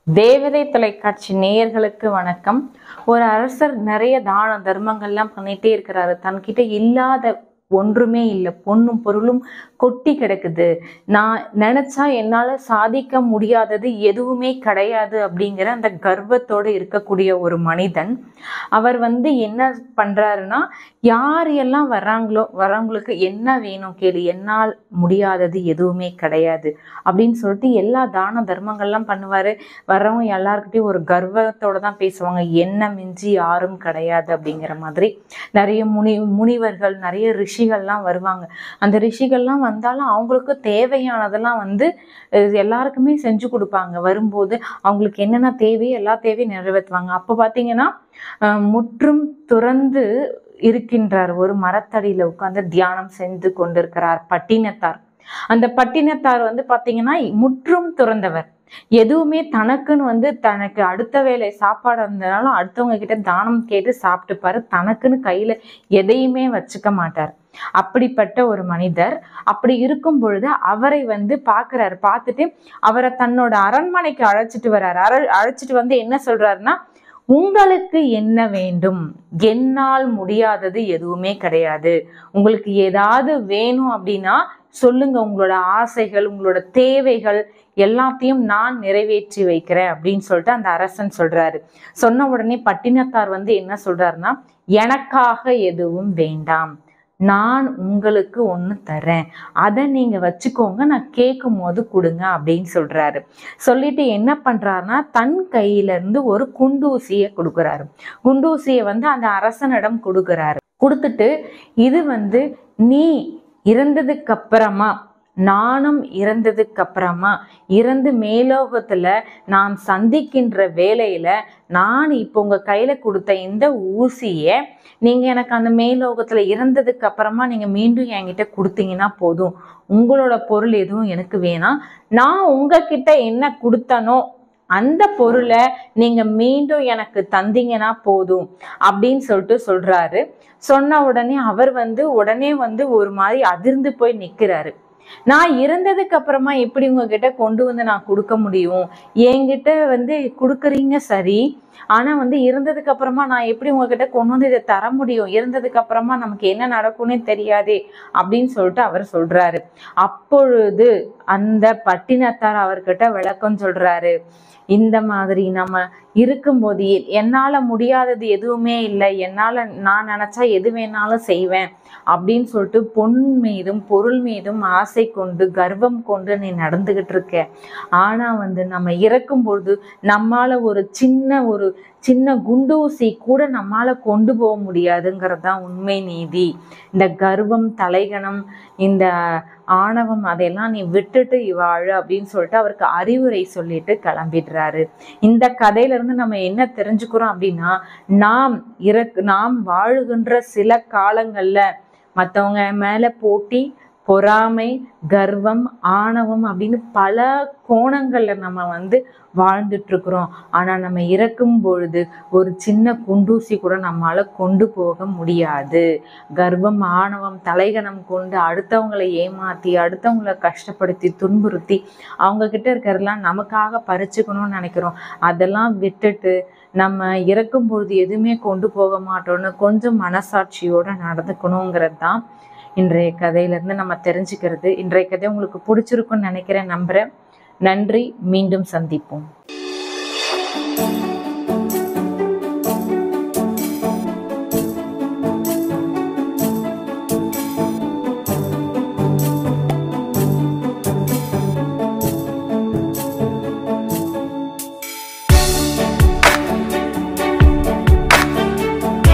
தேவதை தொலைக்காட்சி நேயர்களுக்கு வணக்கம் ஒரு அரசர் நிறைய தான தர்மங்கள்லாம் பண்ணிட்டே இருக்கிறாரு தன்கிட்ட இல்லாத ஒன்றுமே இல்லை பொண்ணும் பொருளும் கொட்டி கிடக்குது நான் நினைச்சா என்னால் சாதிக்க முடியாதது எதுவுமே கிடையாது அப்படிங்கிற அந்த கர்வத்தோடு இருக்கக்கூடிய ஒரு மனிதன் அவர் வந்து என்ன பண்றாருன்னா யார் எல்லாம் வர்றாங்களோ வர்றவங்களுக்கு என்ன வேணும் கேளு என்னால் முடியாதது எதுவுமே கிடையாது அப்படின்னு சொல்லிட்டு எல்லா தான தர்மங்கள்லாம் பண்ணுவாரு வர்றவங்க எல்லாருக்கிட்டையும் ஒரு கர்வத்தோட தான் பேசுவாங்க என்ன மிஞ்சி யாரும் கிடையாது அப்படிங்கிற மாதிரி நிறைய முனி முனிவர்கள் நிறைய ரிஷிகள்லாம் வருவாங்க அந்த ரிஷிகள்லாம் வந்தாலும் அவங்களுக்கு தேவையானதெல்லாம் வந்து அஹ், எல்லாருக்குமே செஞ்சு கொடுப்பாங்க வரும்போது அவங்களுக்கு என்னென்ன தேவையோ எல்லா தேவையும் நிறைவேற்றுவாங்க அப்போ பார்த்தீங்கன்னா அஹ், முற்றும் துறந்து இருக்கின்றார் ஒரு மரத்தடியில உட்கார்ந்து தியானம் செஞ்சு கொண்டிருக்கிறார் பட்டினத்தார் அந்த பட்டினத்தார் வந்து பாத்தீங்கன்னா முற்றும் துறந்தவர் எதுவுமே தனக்குன்னு வந்து தனக்கு அடுத்த வேளை சாப்பாடு இருந்தனாலும் அடுத்தவங்க கிட்ட தானம் கேட்டு சாப்பிட்டுப்பாரு தனக்குன்னு கையில எதையுமே வச்சுக்க மாட்டார் அப்படிப்பட்ட ஒரு மனிதர் அப்படி இருக்கும் பொழுது அவரை வந்து பார்க்குறாரு பார்த்துட்டு அவரை தன்னோட அரண்மனைக்கு அழைச்சிட்டு வர்றாரு அழ அழைச்சிட்டு வந்து என்ன சொல்றாருன்னா உங்களுக்கு என்ன வேண்டும் என்னால் முடியாதது எதுவுமே கிடையாது உங்களுக்கு ஏதாவது வேணும் அப்படின்னா சொல்லுங்க உங்களோட ஆசைகள் உங்களோட தேவைகள் எல்லாத்தையும் நான் நிறைவேற்றி வைக்கிறேன் அப்படின்னு சொல்லிட்டு அந்த அரசன் சொல்றாரு சொன்ன உடனே பட்டினத்தார் வந்து என்ன சொல்றாருன்னா எனக்காக எதுவும் வேண்டாம் நான் உங்களுக்கு ஒன்று தரேன் அதை நீங்கள் வச்சுக்கோங்க நான் கேட்கும் போது கொடுங்க அப்படின்னு சொல்கிறாரு சொல்லிட்டு என்ன பண்ணுறாருன்னா தன் கையிலேருந்து ஒரு குண்டூசியை கொடுக்குறாரு குண்டூசியை வந்து அந்த அரசனிடம் கொடுக்குறாரு கொடுத்துட்டு இது வந்து நீ இறந்ததுக்கு அப்புறமா நானும் இறந்ததுக்கு அப்புறமா இறந்து மேலோகத்துல நாம் சந்திக்கின்ற வேலையில நான் இப்போ உங்க கையில கொடுத்த இந்த ஊசியை நீங்க எனக்கு அந்த மேலோகத்துல இறந்ததுக்கு அப்புறமா நீங்க மீண்டும் என்கிட்ட கொடுத்தீங்கன்னா போதும் உங்களோட பொருள் எதுவும் எனக்கு வேணாம் நான் உங்ககிட்ட என்ன கொடுத்தனோ அந்த பொருளை நீங்க மீண்டும் எனக்கு தந்தீங்கன்னா போதும் அப்படின்னு சொல்லிட்டு சொல்றாரு சொன்ன உடனே அவர் வந்து உடனே வந்து ஒரு மாதிரி அதிர்ந்து போய் நிக்கிறாரு நான் இறந்ததுக்கு அப்புறமா எப்படி உங்ககிட்ட கொண்டு வந்து நான் கொடுக்க முடியும் என்கிட்ட வந்து கொடுக்குறீங்க சரி ஆனா வந்து இறந்ததுக்கு அப்புறமா நான் எப்படி உங்ககிட்ட கொண்டு வந்து இதை தர முடியும் இறந்ததுக்கு அப்புறமா நமக்கு என்ன நடக்கும்னே தெரியாதே அப்படின்னு சொல்லிட்டு அவர் சொல்றாரு அப்பொழுது அந்த பட்டினத்தார் அவர்கிட்ட விளக்கம் சொல்றாரு இந்த மாதிரி நம்ம இருக்கும்போது எ- என்னால முடியாதது எதுவுமே இல்லை என்னால நான் நினைச்சா எது வேணாலும் செய்வேன் அப்படின்னு சொல்லிட்டு பொன் மீதும் பொருள் மீதும் ஆசை கொண்டு கர்வம் கொண்டு நீ நடந்துகிட்டு இருக்க ஆனா வந்து நம்ம இறக்கும் பொழுது நம்மால ஒரு சின்ன ஒரு சின்ன குண்டூசி கூட நம்மால கொண்டு போக முடியாதுங்கிறது தான் உண்மை நீதி இந்த கர்வம் தலைகணம் இந்த ஆணவம் அதையெல்லாம் நீ விட்டுட்டு வாழு அப்படின்னு சொல்லிட்டு அவருக்கு அறிவுரை சொல்லிட்டு கிளம்பிடுறாரு இந்த கதையில இருந்து நம்ம என்ன தெரிஞ்சுக்கிறோம் அப்படின்னா நாம் இறக் நாம் வாழுகின்ற சில காலங்கள்ல மற்றவங்க மேல போட்டி பொறாமை கர்வம் ஆணவம் அப்படின்னு பல கோணங்கள்ல நம்ம வந்து வாழ்ந்துட்டு இருக்கிறோம் ஆனா நம்ம இறக்கும் பொழுது ஒரு சின்ன குண்டூசி கூட நம்மால கொண்டு போக முடியாது கர்வம் ஆணவம் தலைகணம் கொண்டு அடுத்தவங்களை ஏமாத்தி அடுத்தவங்களை கஷ்டப்படுத்தி துன்புறுத்தி அவங்க கிட்ட இருக்கிறதெல்லாம் நமக்காக பறிச்சுக்கணும்னு நினைக்கிறோம் அதெல்லாம் விட்டுட்டு நம்ம இறக்கும் பொழுது எதுவுமே கொண்டு போக மாட்டோம்னு கொஞ்சம் மனசாட்சியோட நடந்துக்கணுங்கிறது தான் இன்றைய கதையிலேருந்து நம்ம தெரிஞ்சுக்கிறது இன்றைய கதை உங்களுக்கு பிடிச்சிருக்குன்னு நினைக்கிறேன் நம்புகிறேன் நன்றி மீண்டும் சந்திப்போம்